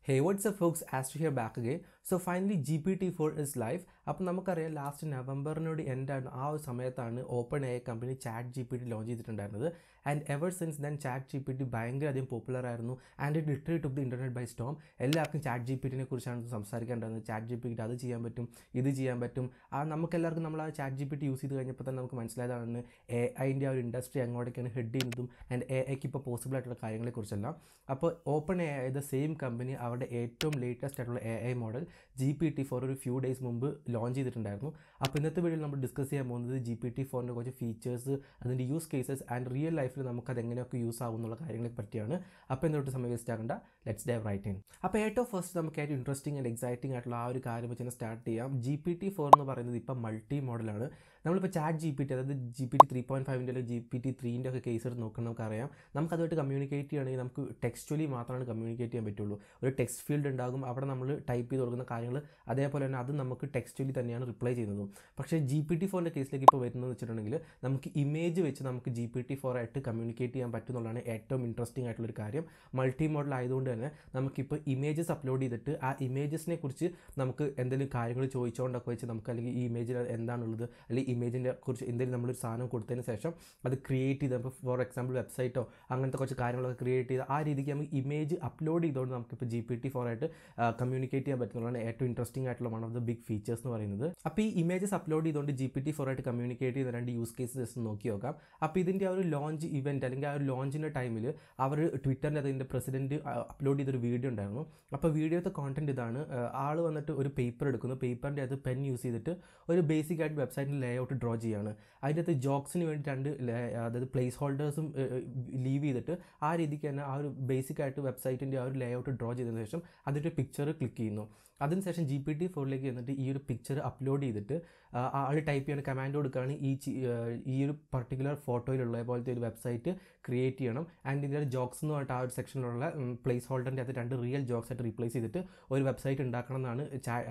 ഹേ what's up folks ആസ്റ്റ് here back again so finally G P T four is live അപ്പോൾ നമുക്കറിയാം last നവംബറിനോട് എൻഡാണ് ആ ഒരു സമയത്താണ് open A company chat G P T launch ചെയ്തിട്ടുണ്ടായിരുന്നത് and ever since then chat G P T ഭയങ്കര അധികം പോപ്പുലർ ആയിരുന്നു and it literally took the internet by storm എല്ലാവർക്കും ചാറ്റ് ജി പി ടിനെ കുറിച്ചാണ് സംസാരിക്കേണ്ടത് ചാറ്റ് ജി പി ടി അത് ചെയ്യാൻ പറ്റും ഇത് ചെയ്യാൻ പറ്റും ആ നമുക്കെല്ലാവർക്കും നമ്മൾ ആ chat G P T use ചെയ്ത് കഴിഞ്ഞപ്പോൾ തന്നെ നമുക്ക് മനസ്സിലായതാണ് എ ഐൻ്റെ ആ ഒരു ഇൻഡസ്ട്രി അങ്ങോട്ടേക്കാണ് ഹെഡ് ചെയ്യുന്നതും ആൻഡ് എ ഐക്ക് ഇപ്പോൾ പോസിബിൾ ആയിട്ടുള്ള കാര്യങ്ങളെക്കുറിച്ചെല്ലാം അപ്പോൾ open A I the same company അവരുടെ ഏറ്റവും ലേറ്റസ്റ്റ് ആയിട്ടുള്ള A I model G P T four ഒരു ഫ്യൂ ഡേയ്സ് മുമ്പ് ലോഞ്ച് ചെയ്തിട്ടുണ്ടായിരുന്നു അപ്പോൾ ഇന്നത്തെ വീഡിയോയിൽ നമ്മൾ ഡിസ്കസ് ചെയ്യാൻ പോകുന്നത് ജി പി ടി ഫോറിൻ്റെ കുറച്ച് ഫീച്ചേഴ്സ് അതിൻ്റെ യൂസ് കേസസ് ആൻഡ് റിയൽ ലൈഫിൽ നമുക്ക് അത് എങ്ങനെയൊക്കെ യൂസ് ആവും എന്നുള്ള കാര്യങ്ങളെ പറ്റിയാണ് അപ്പോൾ എന്തൊട്ട് സമയം വേസ്റ്റ് ആകണ്ട ലെറ്റ്സ് ഡൈവ് റൈറ്റ് ഇൻ അപ്പോൾ ഏറ്റവും ഫസ്റ്റ് നമുക്ക് ഏറ്റവും ഇൻട്രസ്റ്റിംഗ് ആൻഡ് എക്സൈറ്റിംഗ് ആയിട്ടുള്ള ആ ഒരു കാര്യം വെച്ച് തന്നെ സ്റ്റാർട്ട് ചെയ്യാം ജി പി ടി ഫോർ എന്ന് പറയുന്നത് ഇപ്പോൾ മൾട്ടി മോഡലാണ് നമ്മളിപ്പോൾ ചാറ്റ് ജി പി ടി അതായത് G P T three point ഫൈവിൻ്റെ അല്ലെങ്കിൽ ജി പി ടി ത്രീൻ്റെ ഒക്കെ കേസ് എടുത്ത് നോക്കണം നമുക്കറിയാം നമുക്ക് അതുമായിട്ട് കമ്മ്യൂണിക്കേറ്റ് ചെയ്യണമെങ്കിൽ നമുക്ക് ടെക്സ്ച്വലി മാത്രമാണ് കമ്മ്യൂണിക്കേറ്റ് ചെയ്യാൻ പറ്റുള്ളൂ ഒരു ടെക്സ്റ്റ് ഫീൽഡ് ഉണ്ടാകും അവിടെ നമ്മൾ ടൈപ്പ് ചെയ്ത് കൊടുക്കുന്ന കാര്യങ്ങൾ അതേപോലെ തന്നെ അത് നമുക്ക് ടെക്സ്ച്വലി തന്നെയാണ് റിപ്ലൈ ചെയ്യുന്നതും പക്ഷേ ജി പി ടി ഫോറിൻ്റെ കേസിലേക്ക് ഇപ്പോൾ വരുന്നതെന്ന് വെച്ചിട്ടുണ്ടെങ്കിൽ നമുക്ക് ഇമേജ് വെച്ച് നമുക്ക് ജി പി ടി ഫോർ ആയിട്ട് കമ്മ്യൂണിക്കേറ്റ് ചെയ്യാൻ പറ്റുന്നുള്ളതാണ് ഏറ്റവും ഇൻട്രസ്റ്റിംഗ് ആയിട്ടുള്ളൊരു കാര്യം മൾട്ടി മോഡൽ ആയതുകൊണ്ട് തന്നെ നമുക്കിപ്പോൾ ഇമേജസ് അപ്ലോഡ് ചെയ്തിട്ട് ആ ഇമേജസിനെ കുറിച്ച് നമുക്ക് എന്തെങ്കിലും കാര്യങ്ങൾ ചോദിച്ചുകൊണ്ടൊക്കെ വെച്ച് നമുക്ക് അല്ലെങ്കിൽ ഈ ഇമേജിൽ എന്താണുള്ളത് അല്ലെങ്കിൽ ഇമേജിനെ കുറിച്ച് എന്തെങ്കിലും നമ്മളൊരു സാധനം കൊടുത്തതിന് ശേഷം അത് ക്രിയേറ്റ് ചെയ്ത് ഇപ്പോൾ ഫോർ എക്സാമ്പിൾ വെബ്സൈറ്റോ അങ്ങനത്തെ കുറച്ച് കാര്യങ്ങളൊക്കെ ക്രിയേറ്റ് ചെയ്ത് ആ രീതിക്ക് നമുക്ക് ഇമേജ് അപ്ലോഡ് ചെയ്തുകൊണ്ട് നമുക്കിപ്പോൾ ജി പി ടി ഫോർ ആയിട്ട് കമ്മ്യൂണിക്കേറ്റ് ചെയ്യാൻ പറ്റുന്നതാണ് ഏറ്റവും ഇൻട്രസ്റ്റിംഗ് ആയിട്ടുള്ള one of the big features എന്ന് പറയുന്നത് അപ്പോൾ ഈ ഇമേജസ് അപ്ലോഡ് ചെയ്തുകൊണ്ട് ജി പി ടി ഫോർ ആയിട്ട് കമ്മ്യൂണിക്കേറ്റ് ചെയ്യുന്ന രണ്ട് യൂസ് കേസസ് ജസ്റ്റ് നോക്കി നോക്കാം അപ്പോൾ ഇതിൻ്റെ ആ ഒരു ലോഞ്ച് ഇവൻറ്റ് അല്ലെങ്കിൽ ആ ഒരു ലോഞ്ചിൻ്റെ ടൈമിൽ അവർ ട്വിറ്ററിൻ്റെ അതിൻ്റെ പ്രസിഡൻറ്റ് അപ്ലോഡ് ചെയ്തൊരു വീഡിയോ ഉണ്ടായിരുന്നു അപ്പോൾ വീഡിയോത്തെ കോണ്ടന്റ് ഇതാണ് ആൾ വന്നിട്ട് ഒരു പേപ്പർ എടുക്കുന്നു പേപ്പറിൻ്റെ അത് പെൻ യൂസ് ചെയ്തിട്ട് ഒരു ബേസിക് ആയിട്ട് വെബ്സൈറ്റിൻ്റെ ലേ ഔട്ട് ഡ്രോ ചെയ്യുകയാണ് അതിൻ്റെ അകത്ത് ജോക്സിന് വേണ്ടി രണ്ട് അതായത് പ്ലേസ് ഹോൾഡേഴ്സും ലീവ് ചെയ്തിട്ട് ആ രീതിക്ക് തന്നെ ആ ഒരു ബേസിക് ആയിട്ട് വെബ്സൈറ്റിൻ്റെ ആ ഒരു ലേ ഔട്ട് ഡ്രോ ചെയ്തതിന് ശേഷം അതിൻ്റെ പിക്ചർ ക്ലിക്ക് ചെയ്യുന്നു അതിനുശേഷം ജി പി ടി ഫോറിലേക്ക് വന്നിട്ട് ഈ ഒരു പിക്ചർ അപ്ലോഡ് ചെയ്തിട്ട് ആൾ ടൈപ്പ് ചെയ്യുന്ന കമാൻഡ് കൊടുക്കുകയാണ് ഈ ഈ ഒരു പർട്ടിക്കുലർ ഫോട്ടോയിലുള്ള പോലത്തെ ഒരു വെബ്സൈറ്റ് ക്രിയേറ്റ് ചെയ്യണം ആൻഡ് ഇതിൻ്റെ ജോക്സ് എന്ന് പറഞ്ഞിട്ട് ആ ഒരു സെക്ഷനിലുള്ള പ്ലേസ് ഹോൾഡറിൻ്റെ അത് രണ്ട് റിയൽ ജോക്സ് ആയിട്ട് റീപ്ലേസ് ചെയ്തിട്ട് ഒരു വെബ്സൈറ്റ് ഉണ്ടാക്കണം എന്നാണ്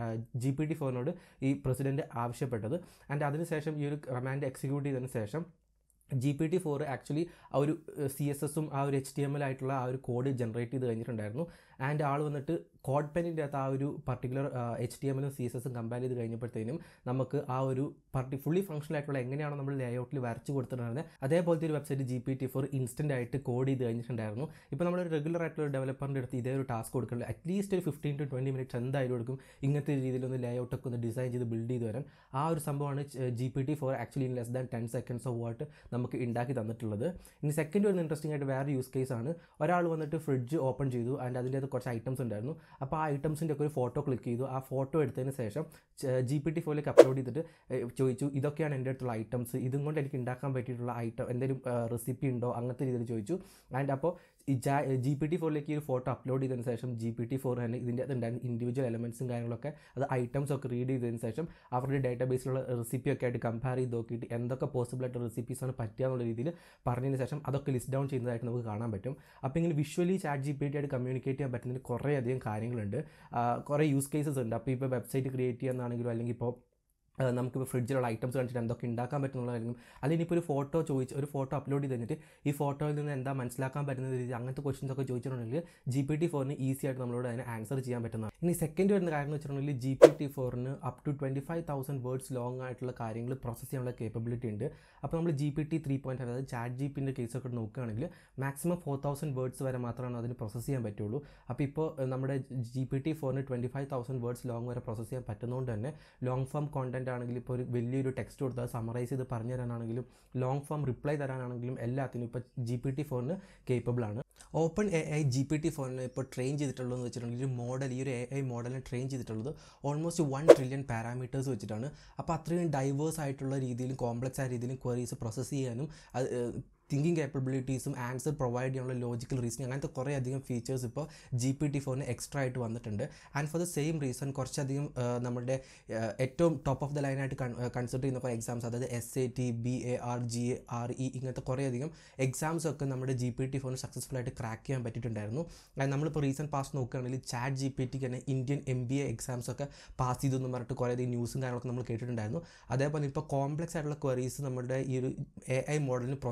ജി പി ടി ഫോറിനോട് ഈ പ്രസിഡൻറ്റ് ആവശ്യപ്പെട്ടത് ആൻഡ് അതിനുശേഷം ഈ ഒരു കമാൻഡ് എക്സിക്യൂട്ട് ചെയ്തതിന് ശേഷം G P T four actually ആ ഒരു സി എസ് എസും ആ ഒരു എച്ച് ടി എം എൽ ആയിട്ടുള്ള ആ ഒരു കോഡ് ജനറേറ്റ് ചെയ്ത് കഴിഞ്ഞിട്ടുണ്ടായിരുന്നു ആൻഡ് ആൾ വന്നിട്ട് കോഡ് പെന്നിൻ്റെ അകത്ത് ആ ഒരു പർട്ടിക്കുലർ എച്ച് ടി എമ്മിലും സി എസ് എസും കമ്പയർ ചെയ്ത് കഴിഞ്ഞപ്പോഴത്തേനും നമുക്ക് ആ ഒരു പർട്ടി ഫുള്ളി ഫംഗ്ഷണൽ ആയിട്ടുള്ള എങ്ങനെയാണ് നമ്മൾ ലേ ഔട്ടിൽ വരച്ച് കൊടുത്തിട്ടുണ്ടായിരുന്നത് അതേപോലത്തെ ഒരു website G P T four instant ആയിട്ട് കോഡ് ചെയ്ത് കഴിഞ്ഞിട്ടുണ്ടായിരുന്നു ഇപ്പോൾ നമ്മൾ റെഗുലർ ആയിട്ടുള്ള ഡെവലപ്പറിൻ്റെ അടുത്ത് ഇതേ ഒരു ടാസ്ക് കൊടുക്കുന്നത് അറ്റ്ലീസ്റ്റ് ഒരു ഫിഫ്റ്റീൻ ടു ട്വൻറ്റി മിനിറ്റ്സ് എന്തായാലും എടുക്കും ഇങ്ങനത്തെ രീതിയിലൊന്ന് ലേ ഔട്ടൊക്കെ ഒന്ന് ഡിസൈൻ ചെയ്ത് ബിൽഡ് ചെയ്ത് വരാൻ ആ ഒരു സംഭവമാണ് G P T four actually in less than ten seconds of what നമുക്ക് ഉണ്ടാക്കി തന്നിട്ടുള്ളത് ഇനി സെക്കൻഡ് വരുന്ന ഇൻട്രസ്റ്റിംഗ് ആയിട്ട് വേറെ യൂസ് കേസ് ആണ് ഒരാൾ വന്നിട്ട് ഫ്രിഡ്ജ് ഓപ്പൺ ചെയ്തു ആൻഡ് അതിൻ്റെ അകത്ത് കുറച്ച് ഐറ്റംസ് ഉണ്ടായിരുന്നു അപ്പോൾ ആ ഐറ്റംസിൻ്റെ ഒക്കെ ഒരു ഫോട്ടോ ക്ലിക്ക് ചെയ്തു ആ ഫോട്ടോ എടുത്തതിന് ശേഷം ജി പി ടി ഫോറിലേക്ക് അപ്ലോഡ് ചെയ്തിട്ട് ചോദിച്ചു ഇതൊക്കെയാണ് എൻ്റെ അടുത്തുള്ള ഐറ്റംസ് ഇതും കൊണ്ട് എനിക്ക് ഉണ്ടാക്കാൻ പറ്റിയിട്ടുള്ള ഐറ്റം എന്തെങ്കിലും റെസിപ്പി ഉണ്ടോ അങ്ങനത്തെ രീതിയിൽ ചോദിച്ചു ആൻഡ് അപ്പോൾ ഈ ജി പി ടി ഫോറിലേക്ക് ഈ ഒരു ഫോട്ടോ അപ്ലോഡ് ചെയ്തതിന് ശേഷം ജി പി ടി ഫോർ തന്നെ ഇതിൻ്റെ അത് ഉണ്ടായിരുന്ന ഇൻഡിവിജ്വൽ എലമെൻസും കാര്യങ്ങളൊക്കെ അത് ഐറ്റംസ് ഒക്കെ റീഡ് ചെയ്തതിന് ശേഷം അവരുടെ ഡേറ്റാബേസിലുള്ള റെസിപ്പി ഒക്കെ ആയിട്ട് കമ്പയർ ചെയ്ത് നോക്കിയിട്ട് എന്തൊക്കെ പോസിബിൾ ആയിട്ട് റെസിപ്പീസാണ് പറ്റുക എന്നുള്ള രീതിയിൽ പറഞ്ഞതിന് ശേഷം അതൊക്കെ ലിസ്റ്റ് ഡൗൺ ചെയ്യുന്നതായിട്ട് നമുക്ക് കാണാൻ പറ്റും അപ്പോൾ ഇങ്ങനെ visually chat G P T ആയിട്ട് കമ്മ്യൂണിക്കേറ്റ് ചെയ്യാൻ പറ്റുന്നതിന് കുറേയധികം കാര്യങ്ങളുണ്ട് കുറേ യൂസ് കേസസ് ഉണ്ട് അപ്പോൾ ഇപ്പോൾ വെബ്സൈറ്റ് ക്രിയേറ്റ് ചെയ്യാന്നാണെങ്കിലും അല്ലെങ്കിൽ ഇപ്പോൾ നമുക്കിപ്പോൾ ഫ്രിഡ്ജിലുള്ള ഐറ്റംസ് കാണിച്ചിട്ട് എന്തൊക്കെ ഉണ്ടാക്കാൻ പറ്റുന്നുള്ളതായിരിക്കും അല്ലെങ്കിൽ ഇപ്പോൾ ഒരു ഫോട്ടോ ചോദിച്ച് ഒരു ഫോട്ടോ അപ്ലോഡ് ചെയ്ത് കഴിഞ്ഞിട്ട് ഈ ഫോട്ടോയിൽ നിന്ന് എന്താ മനസ്സിലാക്കാൻ പറ്റുന്ന രീതി അങ്ങനത്തെ ക്വസ്റ്റൻസ് ഒക്കെ ചോദിച്ചിട്ടുണ്ടെങ്കിൽ ജി പി ടി ഫോറിന് ഈസി ആയിട്ട് നമ്മളോട് അതിന് ആൻസർ ചെയ്യാൻ പറ്റുന്നതാണ് ഇനി സെക്കൻഡ് വരുന്ന കാര്യം എന്ന് വെച്ചിട്ടുണ്ടെങ്കിൽ ജി പി ടി ഫോറിന് up to twenty five thousand words long ആയിട്ടുള്ള കാര്യങ്ങൾ പ്രോസസ്സ് ചെയ്യാനുള്ള കേപ്പബിലിറ്റി ഉണ്ട് അപ്പോൾ നമ്മൾ G P T three point അതായത് ചാറ്റ് ജി പിൻ്റെ കേസൊക്കെ നോക്കുകയാണെങ്കിൽ മാക്സിമം ഫോർ തൗസൻഡ് വേർഡ്സ് വരെ മാത്രമാണ് അതിന് പ്രോസസ്സ് ചെയ്യാൻ പറ്റുള്ളൂ അപ്പോൾ ഇപ്പോൾ നമ്മുടെ ജി പി ടി ഫോറിന് twenty five thousand words long വരെ പ്രോസസ്സ് ചെയ്യാൻ പറ്റുന്നതുകൊണ്ട് തന്നെ ലോങ് ഫോം കോണ്ടന്റ് ആണെങ്കിൽ ഇപ്പോൾ ഒരു വലിയൊരു ടെക്സ്റ്റ് കൊടുത്താൽ സമറൈസ് ചെയ്ത് പറഞ്ഞു തരാനാണെങ്കിലും ലോങ് ഫോം റിപ്ലൈ തരാനാണെങ്കിലും എല്ലാത്തിനും ഇപ്പോൾ ജി പി ടി ഫോറിന് കേപ്പബിൾ ആണ് open A I G P T ഫോണിന് ഇപ്പോൾ ട്രെയിൻ ചെയ്തിട്ടുള്ളതെന്ന് വെച്ചിട്ടുണ്ടെങ്കിൽ ഒരു മോഡൽ ഈ ഒരു എ ഐ മോഡലിനെ ട്രെയിൻ ചെയ്തിട്ടുള്ളത് ഓൾമോസ്റ്റ് വൺ ട്രില്യൺ പാരാമീറ്റേഴ്സ് വെച്ചിട്ടാണ് അപ്പോൾ അത്രയും ഡൈവേഴ്സ് ആയിട്ടുള്ള രീതിയിലും കോംപ്ലക്സ് ആയ രീതിയിലും ക്വറീസ് പ്രോസസ്സ് ചെയ്യാനും അത് തിങ്കിങ് കേപ്പബിലിറ്റീസും ആൻസർ പ്രൊവൈഡ് ചെയ്യാനുള്ള ലോജിക്കൽ റീസണിങ് അങ്ങനത്തെ കുറേ അധികം ഫീച്ചേഴ്സ് ഇപ്പോൾ ജി പി ടി ഫോറിന് എക്സ്ട്രാ ആയിട്ട് വന്നിട്ടുണ്ട് and for the same reason കുറച്ചധികം നമ്മുടെ ഏറ്റവും ടോപ്പ് ഓഫ് ദ ലൈനായിട്ട് കൺസിഡർ ചെയ്യുന്ന കുറേ എക്സാംസ് അതായത് S A T B A R G A R E ഇങ്ങനത്തെ കുറേ അധികം എക്സാംസ് ഒക്കെ നമ്മുടെ ജി പി ടി ഫോണിന് സക്സസ്ഫുൾ ആയിട്ട് ക്രാക്ക് ചെയ്യാൻ പറ്റിയിട്ടുണ്ടായിരുന്നു ആൻഡ് നമ്മളിപ്പോൾ റീസെൻറ്റ് പാസ് നോക്കുകയാണെങ്കിൽ ചാറ്റ് ജി പി ടിക്ക് തന്നെ Indian M B A exams ഒക്കെ പാസ് ചെയ്തു എന്ന് പറഞ്ഞിട്ട് കുറേ അധികം ന്യൂസും കാര്യങ്ങളൊക്കെ നമ്മൾ കേട്ടിട്ടുണ്ടായിരുന്നു അതേപോലെ ഇപ്പോൾ കോംപ്ലക്സ് ആയിട്ടുള്ള ക്വറീസ് നമ്മുടെ ഈ ഒരു എ ഐ മോഡലിന് പ്രോസസ്സ് ചെയ്യാനുള്ള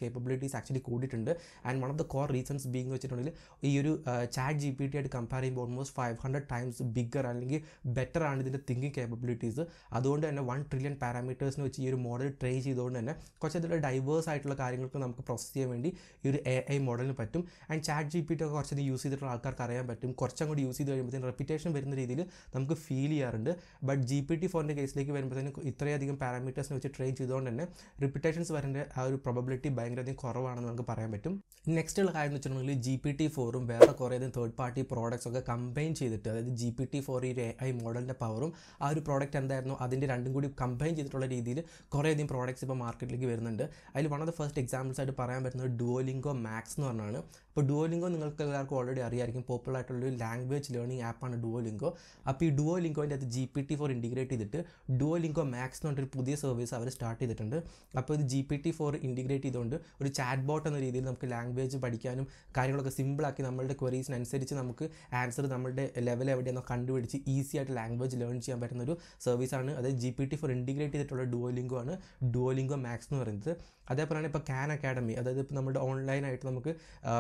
കേപ്പബിലിറ്റീസ് ആക്ച്വലി കൂടിയിട്ടുണ്ട് and one of the core reasons being വെച്ചിട്ടുണ്ടെങ്കിൽ ഈ ഒരു ചാറ്റ് ജി പി ടി ആയിട്ട് കമ്പയർ ചെയ്യുമ്പോൾ almost five hundred times bigger അല്ലെങ്കിൽ ബെറ്റർ ആണ് ഇതിൻ്റെ തിങ്കിങ് കേപ്പബിലിറ്റീസ് അതുകൊണ്ട് തന്നെ വൺ ട്രില്യൺ പാരാമീറ്റേഴ്സിന് വെച്ച് ഈ ഒരു മോഡൽ ട്രെയിൻ ചെയ്തുകൊണ്ട് തന്നെ കുറച്ചധികം ഡൈവേഴ്സ് ആയിട്ടുള്ള കാര്യങ്ങൾക്ക് നമുക്ക് പ്രോസസ് ചെയ്യാൻ വേണ്ടി ഈ ഒരു എ ഐ മോഡലിന് പറ്റും and chat G P T ഒക്കെ കുറച്ചധികം യൂസ് ചെയ്തിട്ടുള്ള ആൾക്കാർക്ക് അറിയാൻ പറ്റും കുറച്ചും കൂടി യൂസ് ചെയ്ത് കഴിയുമ്പോഴത്തേക്കും റെപ്പിറ്റേഷൻ വരുന്ന രീതിയിൽ നമുക്ക് ഫീൽ ചെയ്യാറുണ്ട് ബട്ട് ജി പി ടി ഫോറിൻ്റെ കേസിലേക്ക് വരുമ്പോഴത്തേക്കും ഇത്രയധികം പാരാമീറ്റേഴ്സിനെ വെച്ച് ട്രെയിൻ ചെയ്തുകൊണ്ട് തന്നെ റിപ്പിറ്റേഷൻസ് വരേണ്ട ആ ഒരു പ്രോബബിലിറ്റി ഭയങ്കരധികം കുറവാണെന്ന് നമുക്ക് പറയാൻ പറ്റും നെക്സ്റ്റ് ഉള്ള കാര്യം എന്ന് വെച്ചിട്ടുണ്ടെങ്കിൽ ജി പി ടി ഫോറും വേറെ കുറേ അധികം തേർഡ് പാർട്ടി പ്രോഡക്ട്സ് ഒക്കെ കമ്പൈൻ ചെയ്തിട്ട് അതായത് ജി പി ടി ഫോർ ഈ എ ഐ മോഡലിൻ്റെ പവറും ആ ഒരു പ്രോഡക്റ്റ് എന്തായിരുന്നു അതിൻ്റെ രണ്ടും കൂടി കമ്പൈൻ ചെയ്തിട്ടുള്ള രീതിയിൽ കുറേ അധികം പ്രോഡക്ട്സ് ഇപ്പോൾ മാർക്കറ്റിലേക്ക് വരുന്നുണ്ട് അതിൽ one of the first examples ആയിട്ട് പറയാൻ പറ്റുന്നത് ഡുവോലിംഗോ മാക്സ് എന്ന് പറഞ്ഞാണ് അപ്പോൾ ഡുവോലിംഗോ നിങ്ങൾക്ക് എല്ലാവർക്കും ഓൾറെഡി അറിയായിരിക്കും പോപ്പുലർ ആയിട്ടുള്ള ഒരു ലാംഗ്വേജ് ലേണിംഗ് ആപ്പാണ് ഡുവോലിംഗോ അപ്പോൾ ഈ ഡുവോലിംഗോൻ്റെ അത് G P T four integrate ചെയ്തിട്ട് ഡുവോലിംഗോ മാക്സ് എന്ന് പറഞ്ഞൊരു പുതിയ സർവീസ് അവർ സ്റ്റാർട്ട് ചെയ്തിട്ടുണ്ട് അപ്പോൾ ഇത് G P T four integrate ചെയ്തുകൊണ്ട് ഒരു ചാറ്റ് ബോട്ട് എന്ന രീതിയിൽ നമുക്ക് ലാംഗ്വേജ് പഠിക്കാനും കാര്യങ്ങളൊക്കെ സിമ്പിളാക്കി നമ്മളുടെ ക്വറീസിനനുസരിച്ച് നമുക്ക് ആൻസർ നമ്മുടെ ലെവൽ എവിടെയെന്നോ കണ്ടുപിടിച്ച് ഈസി ആയിട്ട് ലാംഗ്വേജ് ലേൺ ചെയ്യാൻ പറ്റുന്ന ഒരു സർവീസാണ് അതായത് G P T four integrate ചെയ്തിട്ടുള്ള ഡുവോലിംഗോ ആണ് ഡുവോലിംഗോ മാക്സ് എന്ന് പറയുന്നത് അതേപോലെയാണ് ഇപ്പോൾ കാൻ അക്കാഡമി അതായത് ഇപ്പോൾ നമ്മുടെ ഓൺലൈനായിട്ട് നമുക്ക്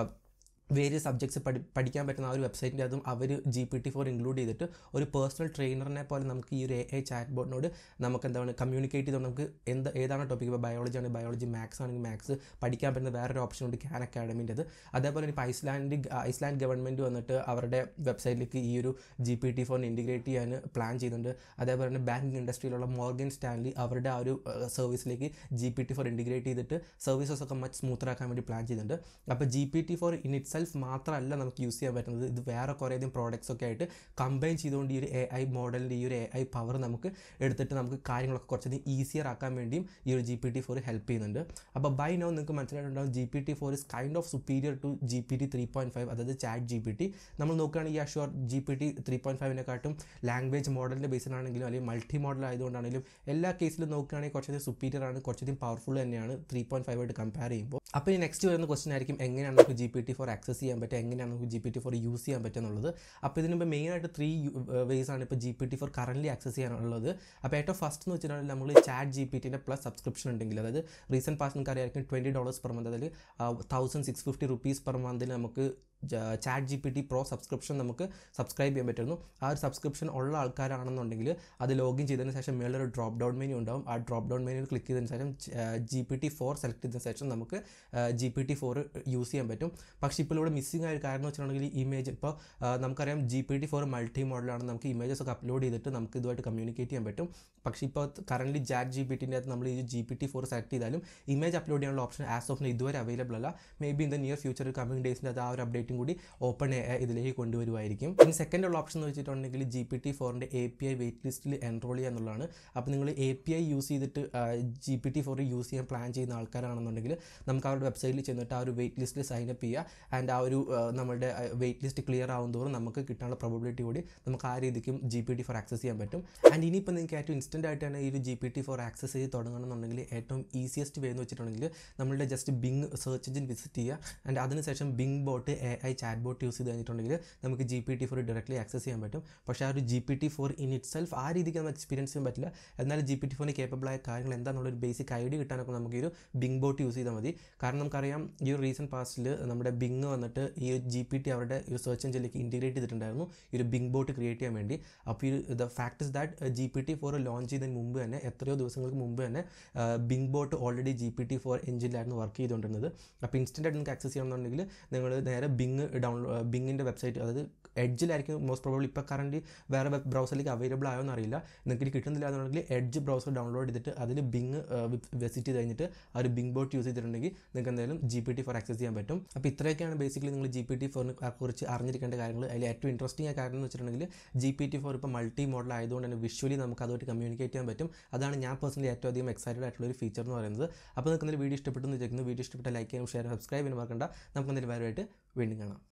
വേരിയസ് സബ്ജക്ട്സ് പഠി പഠിക്കാൻ പറ്റുന്ന ആ ഒരു വെബ്സൈറ്റിൻ്റെ അതും അവർ G P T four include ചെയ്തിട്ട് ഒരു പേഴ്സണൽ ട്രെയിനറിനെ പോലെ നമുക്ക് ഈ ഒരു എ ഐ ചാറ്റ് ബോർഡിനോട് നമുക്ക് എന്താണ് കമ്മ്യൂണിക്കേറ്റ് ചെയ്തുകൊണ്ട് നമുക്ക് എന്ത് ഏതാണ് ടോപ്പിക് ഇപ്പോൾ ബയോളജി ആണെങ്കിൽ ബയോളജി മാത്സ് ആണെങ്കിൽ മാത്സ് പഠിക്കാൻ പറ്റുന്ന വേറൊരു ഓപ്ഷൻ ഉണ്ട് ക്യാൻ അക്കാഡമിൻ്റെത് അതേപോലെ ഇപ്പോൾ ഐസ്ലാൻഡ് ഐസ്ലാൻഡ് ഗവൺമെൻറ് വന്നിട്ട് അവരുടെ വെബ്സൈറ്റിലേക്ക് ഈ ഒരു ജി പി ടി ഫോറിന് ഇൻറ്റിഗ്രേറ്റ് ചെയ്യാൻ പ്ലാൻ ചെയ്യുന്നുണ്ട് അതേപോലെ തന്നെ ബാങ്കിങ് ഇൻഡസ്ട്രിയിലുള്ള മോർഗൻ സ്റ്റാൻലി അവരുടെ ആ ഒരു സർവീസിലേക്ക് G P T four integrate ചെയ്തിട്ട് സർവീസസ് ഒക്കെ മച്ച് സ്മൂത്തറാക്കാൻ വേണ്ടി പ്ലാൻ ചെയ്യുന്നുണ്ട് അപ്പോൾ G P T four in itself മാത്രമല്ല നമുക്ക് യൂസ് ചെയ്യാൻ പറ്റുന്നത് ഇത് വേറെ കുറേയധികം പ്രോഡക്റ്റ്സ് ഒക്കെ ആയിട്ട് കമ്പൈൻ ചെയ്തുകൊണ്ട് ഈ ഒരു എ ഐ മോഡലിൻ്റെ ഈ ഒരു എ ഐ പവർ നമുക്ക് എടുത്തിട്ട് നമുക്ക് കാര്യങ്ങളൊക്കെ കുറച്ചധികം ഈസിയർ ആക്കാൻ വേണ്ടിയും ഈ ഒരു G P T four help ചെയ്യുന്നുണ്ട് അപ്പോൾ ബൈ നോ നിങ്ങൾക്ക് മനസ്സിലായിട്ടുണ്ടാവും G P T four is kind of superior to G P T three point five അതായത് ചാറ്റ് ജി പി ടി നമ്മൾ നോക്കുകയാണെങ്കിൽ ഈ Azure G P T three point ഫൈവിനെക്കാട്ടും language മോഡലിൻ്റെ ബേസിലാണെങ്കിലും അല്ലെങ്കിൽ മൾട്ടി മോഡൽ ആയതുകൊണ്ടാണെങ്കിലും എല്ലാ കേസിലും നോക്കുകയാണെങ്കിൽ കുറച്ചധികം സുപ്പീരിയർ ആണ് കുറച്ചധികം പവർഫുൾ തന്നെയാണ് ത്രീ പോയിൻറ്റ് ഫൈവ് ആയിട്ട് കമ്പയർ ചെയ്യുമ്പോൾ അപ്പോൾ ഈ നെക്സ്റ്റ് വരുന്ന ക്വസ്റ്റൻ ആയിരിക്കും എങ്ങനെയാണ് നമുക്ക് G P T four access ചെയ്യാൻ പറ്റുക എങ്ങനെയാണ് നമുക്ക് G P T four use ചെയ്യാൻ പറ്റുക എന്നുള്ളത് അപ്പോൾ ഇതിന് മുമ്പ് മെയിനായിട്ട് ത്രീ വേസ് ആണ് ഇപ്പോൾ G P T four currently access ചെയ്യാനുള്ളത് അപ്പോൾ ഏറ്റവും ഫസ്റ്റ് എന്ന് വെച്ചിട്ടുണ്ടെങ്കിൽ നമ്മൾ ചാറ്റ് ജി പി ടിൻ്റെ പ്ലസ് സബ്സ്ക്രിപ്ഷൻ ഉണ്ടെങ്കിൽ അതായത് റീസെൻറ്റ് പാസ് നിങ്ങൾക്ക് അറിയാമായിരിക്കും ട്വൻറ്റി ഡോളേഴ്സ് പെർ മന്ത് അതായത് thousand six fifty rupees per മന്തിൽ നമുക്ക് chat G P T pro subscription നമുക്ക് സബ്സ്ക്രൈബ് ചെയ്യാൻ പറ്റുന്നു ആ ഒരു സബ്സ്ക്രിപ്ഷൻ ഉള്ള ആൾക്കാരാണെന്നുണ്ടെങ്കിൽ അത് ലോഗിൻ ചെയ്തതിന് ശേഷം മേളൊരു ഡ്രോപ്പ് ഡൗൺ മെനു ഉണ്ടാവും ആ ഡ്രോപ്പ് ഡൗൺ മെനുവിൽ ക്ലിക്ക് ചെയ്തതിന് ശേഷം G P T four select ചെയ്തതിന് ശേഷം നമുക്ക് G P T four use ചെയ്യാൻ പറ്റും പക്ഷേ ഇപ്പോൾ ഇവിടെ മിസ്സിംഗ് ആയ ഒരു കാര്യം എന്ന് വെച്ചിട്ടുണ്ടെങ്കിൽ ഇമേജ് ഇപ്പോൾ നമുക്കറിയാം G P T four multi മോഡലാണ് നമുക്ക് ഇമേജസ് ഒക്കെ അപ്ലോഡ് ചെയ്തിട്ട് നമുക്ക് ഇതുമായിട്ട് കമ്മ്യൂണിക്കേറ്റ് ചെയ്യാൻ പറ്റും പക്ഷേ ഇപ്പോൾ കറൻറ്റ്ലി ചാറ്റ് ജി പി ടിൻ്റെ അകത്ത് നമ്മൾ ഈ G P T four select ചെയ്താലും ഇമേജ് അപ്ലോഡ് ചെയ്യാനുള്ള ഓപ്ഷൻ ആസ് ഓഫ് ഇതുവരെ അവൈലബിൾ അല്ല maybe in the near future coming ഡേയ്സിൻ്റെ അത് ആ ഒരു അപ്ഡേറ്റും കൂടി ഓപ്പൺ ഇതിലേക്ക് കൊണ്ടുവരുമായിരിക്കും ഇനി സെക്കൻഡ് ഉള്ള ഓപ്ഷൻ എന്ന് വെച്ചിട്ടുണ്ടെങ്കിൽ ജി പി ടി ഫോറിൻ്റെ എ പി ഐ വെയിറ്റ് ലിസ്റ്റിൽ എൻറോൾ ചെയ്യുക എന്നുള്ളതാണ് അപ്പോൾ നിങ്ങൾ എ പി ഐ യൂസ് ചെയ്തിട്ട് G P T four use ചെയ്യാൻ പ്ലാൻ ചെയ്യുന്ന ആൾക്കാരാണെന്നുണ്ടെങ്കിൽ നമുക്ക് അവരുടെ വെബ്സൈറ്റിൽ ചെന്നിട്ട് ആ ഒരു വെയിറ്റ് ലിസ്റ്റിൽ സൈൻ അപ്പ് ചെയ്യുക ആൻഡ് ആ ഒരു നമ്മുടെ വെയിറ്റ് ലിസ്റ്റ് ക്ലിയർ ആവുന്നതോറും നമുക്ക് കിട്ടാനുള്ള പ്രോബിലിറ്റി കൂടി നമുക്ക് ആ രീതിക്കും G P T four access ചെയ്യാൻ പറ്റും ആൻഡ് ഇനിയിപ്പോൾ നിങ്ങൾക്ക് ഏറ്റവും ഇൻസ്റ്റൻ്റ് ആയിട്ടാണ് ഈ ഒരു G P T four access ചെയ്ത് തുടങ്ങണമെന്നുണ്ടെങ്കിൽ ഏറ്റവും ഈസിയസ്റ്റ് വേ എന്ന് വെച്ചിട്ടുണ്ടെങ്കിൽ നമ്മളുടെ just Bing search engine visit ചെയ്യുക ആൻഡ് അതിനുശേഷം Bing bot A I chatbot use ചെയ്ത് കഴിഞ്ഞിട്ടുണ്ടെങ്കിൽ നമുക്ക് G P T four directly access ചെയ്യാൻ പറ്റും പക്ഷേ ആ ഒരു G P T four in itself ആ രീതിക്ക് നമുക്ക് എക്സ്പീരിയൻസ് ചെയ്യാൻ പറ്റില്ല എന്നാലും ജി പി ടി ഫോറിന് കേപ്പബിൾ ആയ കാര്യങ്ങൾ എന്താണെന്നുള്ളൊരു ബേസിക് ഐഡിയ കിട്ടാനൊക്കെ നമുക്ക് ഈ ഒരു ബിങ് ബോട്ട് യൂസ് ചെയ്താൽ മതി കാരണം നമുക്കറിയാം ഈ ഒരു റീസെൻറ്റ് പാസ്റ്റിൽ നമ്മുടെ ബിങ് വന്നിട്ട് ഈ ജി പി ടി അവരുടെ ഈ സെർച്ച് എഞ്ചിനിലേക്ക് ഇൻറ്റിഗ്രേറ്റ് ചെയ്തിട്ടുണ്ടായിരുന്നു ഈ ഒരു ബിങ് ബോട്ട് ക്രിയേറ്റ് ചെയ്യാൻ വേണ്ടി അപ്പോൾ ഈ the fact is that G P T four launch ചെയ്തതിന് മുമ്പ് തന്നെ എത്രയോ ദിവസങ്ങൾക്ക് മുമ്പ് തന്നെ Bing bot already G P T four എഞ്ചിനിലായിരുന്നു വർക്ക് ചെയ്തുകൊണ്ടിരുന്നത് അപ്പോൾ ഇൻസ്റ്റൻ്റ് ആയിട്ട് നിങ്ങൾക്ക് ആക്സസ് ചെയ്യണമെന്നുണ്ടെങ്കിൽ നിങ്ങൾ നേരെ ബിങ് ഡൗൺലോഡ് ബിങ്ങിൻ്റെ വെബ്സൈറ്റ് അതായത് എഡ്ജിലായിരിക്കും മോസ്റ്റ് പ്രോബ്ലി ഇപ്പോൾ കറൻറ്റ് വേറെ വെബ് ബ്രൗസറിലേക്ക് അവൈലബിൾ ആയോ എന്നറിയില്ല നിങ്ങൾക്ക് കിട്ടുന്നില്ല എന്നുണ്ടെങ്കിൽ എഡ്ജ് ബ്രൗസർ ഡൗൺലോഡ് ചെയ്തിട്ട് അതിൽ ബിങ് വിസിറ്റ് ചെയ്ത് കഴിഞ്ഞിട്ട് ആ ഒരു ബിങ് ബോട്ട് യൂസ് ചെയ്തിട്ടുണ്ടെങ്കിൽ നിങ്ങൾക്ക് എന്തായാലും G P T four access ചെയ്യാൻ പറ്റും അപ്പോൾ ഇത്രയൊക്കെയാണ് ബേസിക്കലി നിങ്ങൾ ജി പി ടി ഫോറിനെ കുറിച്ച് അറിഞ്ഞിരിക്കേണ്ട കാര്യങ്ങൾ അതിൽ ഏറ്റവും ഇൻട്രസ്റ്റിംഗ് ആയ കാര്യം എന്ന് വെച്ചിട്ടുണ്ടെങ്കിൽ ജി പി ടി ഫോർ ഇപ്പോൾ മൾട്ടി മോഡൽ ആയതുകൊണ്ട് തന്നെ വിഷ്വലി നമുക്ക് അതുമായിട്ട് കമ്മ്യൂണിക്കേറ്റ് ചെയ്യാൻ പറ്റും അതാണ് ഞാൻ പേഴ്സണലി ഏറ്റവും അധികം എക്സൈറ്റഡ് ആയിട്ടുള്ള ഒരു ഫീച്ചർ എന്ന് പറയുന്നത് അപ്പോൾ നിങ്ങൾക്ക് എന്തെങ്കിലും വീഡിയോ ഇഷ്ടപ്പെട്ടെന്ന് വിചാരിക്കുന്നു വീഡിയോ ഇഷ്ടപ്പെട്ട ലൈക്ക് ചെയ്യാനും ഷെയർ സബ്സ്ക്രൈബ് ചെയ്യാൻ മറക്കണ്ട നമുക്ക് എന്തെങ്കിലും വേറെ വീണ്ടും കാണാം